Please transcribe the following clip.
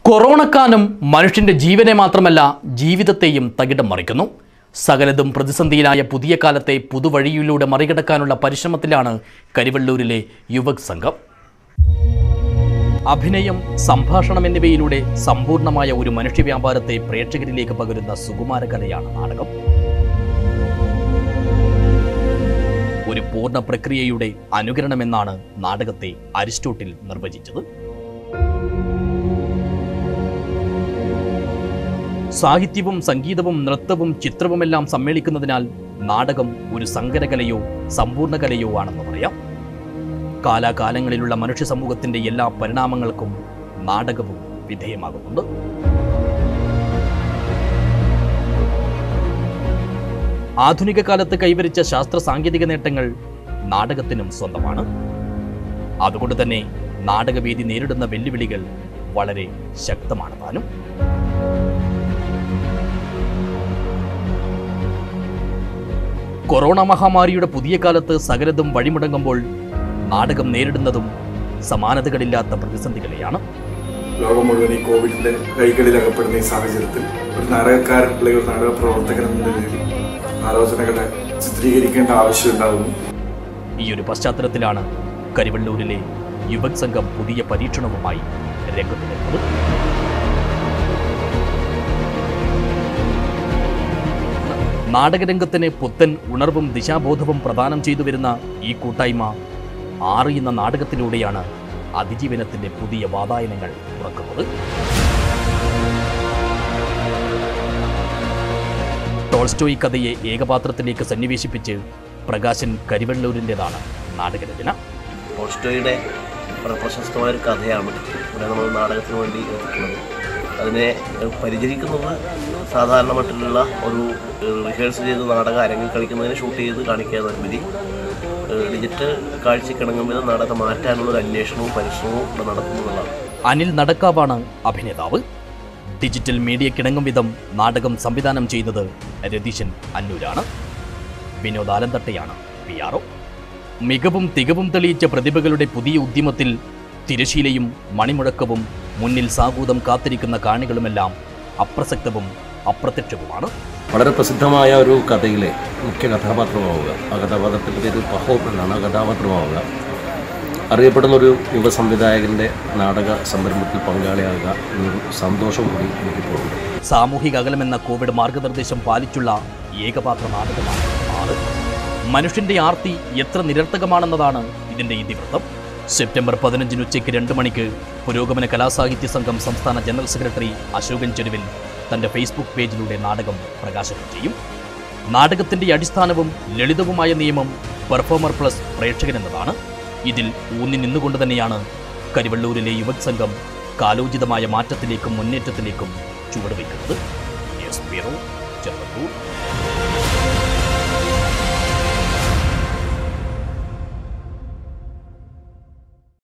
കൊറോണക്കാലം മനുഷ്യന്റെ ജീവനെ മാത്രമല്ല ജീവിതത്തെയും തകിടം മറിക്കുന്നു സകലതും പ്രതിസന്ധിയിലായ പുതിയ കാലത്തെ പുതുവഴിയിലൂടെ മറികടക്കാനുള്ള പരിശ്രമത്തിലാണ് കരിവള്ളൂരിലെ യുവക് സംഘം അഭിനയം സംഭാഷണം എന്നിവയിലൂടെ സമ്പൂർണമായ ഒരു മനുഷ്യ വ്യാപാരത്തെ പ്രേക്ഷകരിലേക്ക് പകരുന്ന സുകുമാര കലയാണ് നാടകം ഒരു പൂർണ്ണ പ്രക്രിയയുടെ അനുകരണമെന്നാണ് നാടകത്തെ അരിസ്റ്റോട്ടിൽ നിർവചിച്ചത് സാഹിത്യവും സംഗീതവും നൃത്തവും ചിത്രവുമെല്ലാം സമ്മേളിക്കുന്നതിനാൽ നാടകം ഒരു സങ്കരകലയോ സമ്പൂർണ്ണ കലയോ ആണെന്ന് പറയാം കാലാകാലങ്ങളിലുള്ള മനുഷ്യ സമൂഹത്തിന്റെ എല്ലാ പരിണാമങ്ങൾക്കും നാടകവും വിധേയമാകുന്നുണ്ട് ആധുനിക കാലത്ത് കൈവരിച്ച ശാസ്ത്ര സാങ്കേതിക നേട്ടങ്ങൾ നാടകത്തിനും സ്വന്തമാണ് അതുകൊണ്ട് തന്നെ നാടകവേദി നേരിടുന്ന വെല്ലുവിളികൾ വളരെ ശക്തമാണ് താനും കൊറോണ മഹാമാരിയുടെ പുതിയ കാലത്ത് സകലതും വഴിമുടങ്ങുമ്പോൾ നാടകം നേരിടുന്നതും സമാനതകളില്ലാത്ത പ്രതിസന്ധികളെയാണ് ലോകം മുഴുവൻ ഈ കോവിഡിന്റെ കൈകളിൽ അകപ്പെടുന്ന ഈ സാഹചര്യത്തിൽ ഒരു നാടകക്കാരൻ അല്ലെങ്കിൽ ഒരു നാടക പ്രവർത്തകൻ എന്ന നിലയിൽ ആലോചനകളെ ചിത്രീകരിക്കേണ്ട ആവശ്യമുണ്ടാകുന്നു ഈ ഒരു പശ്ചാത്തലത്തിലാണ് കരിവള്ളൂരിലെ യുവക് സംഘം പുതിയ പരീക്ഷണവുമായി രംഗത്ത് വരുന്നത് നാടകരംഗത്തിന് പുത്തൻ ഉണർവും ദിശാബോധവും പ്രദാനം ചെയ്തു വരുന്ന ഈ കൂട്ടായ്മ ആറ് എന്ന നാടകത്തിലൂടെയാണ് അതിജീവനത്തിന്റെ പുതിയ വാതായനങ്ങൾ തുറക്കുന്നത് ടോൾസ്റ്റോയ് കഥയെ ഏകപാത്രത്തിലേക്ക് സന്നിവേശിപ്പിച്ച് പ്രകാശൻ കരിവള്ളൂരിൻ്റെതാണ് നാടകരചന ടോൾസ്റ്റോയുടെ വളരെ പ്രശസ്തമായ ഒരു കഥയാണ് ഇവിടെ നമ്മൾ നാടകത്തിന് വേണ്ടി എത്തിക്കുന്നത് അതിനെ പരിചരിക്കുന്നത് സാധാരണ മട്ടിലുള്ള ഒരു റിഹേഴ്സൽ ചെയ്ത് നാടകം അരങ്ങിൽ കളിക്കുന്നതിന് ഷൂട്ട് ചെയ്ത് കാണിക്കുക എന്നതിലുപരി ഡിജിറ്റൽ കാഴ്ചക്കിണങ്ങും വിധം നാടകം മാറ്റാനുള്ള ഒരു അന്വേഷണവും പരിശ്രമവും ഇവിടെ നടത്തുന്നതാണ് അനിൽ നടക്കാവാണ് അഭിനേതാവ് ഡിജിറ്റൽ മീഡിയക്കിണങ്ങും വിധം നാടകം സംവിധാനം ചെയ്യുന്നത് രതീശൻ അന്നൂരാണ് വിനോദ് ആലന്തട്ടയാണ് പി ആർ മികവും തികവും തെളിയിച്ച പ്രതിഭകളുടെ പുതിയ ഉദ്യമത്തിൽ തിരശീലയും മണിമുഴക്കവും മുന്നിൽ സാഗൂതം കാത്തിരിക്കുന്ന കാണികളുമെല്ലാം അപ്രസക്തവും അപ്രത്യക്ഷവുമാണ് വളരെ പ്രസിദ്ധമായ ഒരു കഥയിലെ മുഖ്യ കഥാപാത്രമാവുക ആ കഥാപാത്രത്തിൻ്റെ പേര് പഹോം എന്നാണ് ആ കഥാപാത്രമാവുക അറിയപ്പെടുന്ന ഒരു യുവ സംവിധായകൻ്റെ നാടക സംരംഭത്തിൽ പങ്കാളിയാകുക എന്നൊരു സന്തോഷം കൂടി എനിക്കിപ്പോഴുണ്ട് സാമൂഹിക അകലമെന്ന കോവിഡ് മാർഗനിർദ്ദേശം പാലിച്ചുള്ള ഏകപാത്ര നാടകമാണ് ആറ് മനുഷ്യന്റെ ആർത്തി എത്ര നിരർത്ഥകമാണെന്നതാണ് ഇതിന്റെ ഇതിവൃത്തം സെപ്റ്റംബർ പതിനഞ്ചിന് ഉച്ചയ്ക്ക് രണ്ട് മണിക്ക് പുരോഗമന കലാസാഹിത്യ സംഘം സംസ്ഥാന ജനറൽ സെക്രട്ടറി അശോകൻ ചെരുവിൽ തന്റെ ഫേസ്ബുക്ക് പേജിലൂടെ നാടകം പ്രകാശനം ചെയ്യും നാടകത്തിന്റെ അടിസ്ഥാനവും ലളിതവുമായ നിയമം പെർഫോമർ പ്ലസ് പ്രേക്ഷകൻ എന്നതാണ് ഇതിൽ ഊന്നി നിന്നുകൊണ്ട് തന്നെയാണ് കരിവള്ളൂരിലെ യുവക് സംഘം കാലോചിതമായ മാറ്റത്തിലേക്കും മുന്നേറ്റത്തിലേക്കും ചുവടുവയ്ക്കുന്നത് ന്യൂസ് ബ്യൂറോ ചെറുപ്പൂർ